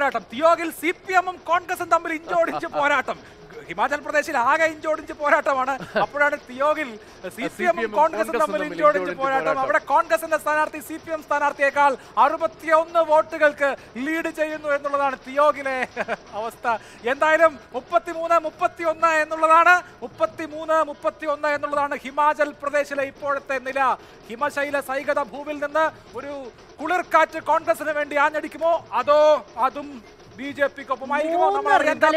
പോരാട്ടം തിയോഗിൽ C P എമ്മും കോൺഗ്രസും തമ്മിൽ ഇഞ്ചോടിഞ്ച് പോരാട്ടം ഹിമാചൽ പ്രദേശിൽ ആകെ ഇഞ്ചോടിഞ്ച് പോരാട്ടമാണ് അപ്പോഴാണ് തിയോഗിൽ സി പി എമ്മും CPM ഉം കോൺഗ്രസും തമ്മിൽ തമ്മിൽ ഇഞ്ചോടിഞ്ച് ഇഞ്ചോടിഞ്ച് പോരാട്ടം പോരാട്ടം. അവിടെ കോൺഗ്രസിന്റെ സ്ഥാനാർത്ഥി സി പി എം സ്ഥാനാർത്ഥിയേക്കാൾ അറുപത്തിയൊന്ന് വോട്ടുകൾക്ക് ലീഡ് ചെയ്യുന്നു എന്നുള്ളതാണ് തിയോഗിലെ അവസ്ഥ എന്തായാലും മുപ്പത്തിമൂന്ന് മുപ്പത്തിയൊന്ന് എന്നുള്ളതാണ് മുപ്പത്തിമൂന്ന് മുപ്പത്തിയൊന്ന് എന്നുള്ളതാണ് ഹിമാചൽ പ്രദേശിലെ ഇപ്പോഴത്തെ നില ഹിമശൈല സൈകത ഭൂവിൽ നിന്ന് ഒരു കുളിർക്കാറ്റ് കോൺഗ്രസിന് വേണ്ടി ആഞ്ഞടിക്കുമോ അതോ അതും ബി ജെ പിക്കൊപ്പമായിരിക്കുമോ നമ്മൾ മൂന്ന് അറിയാൻ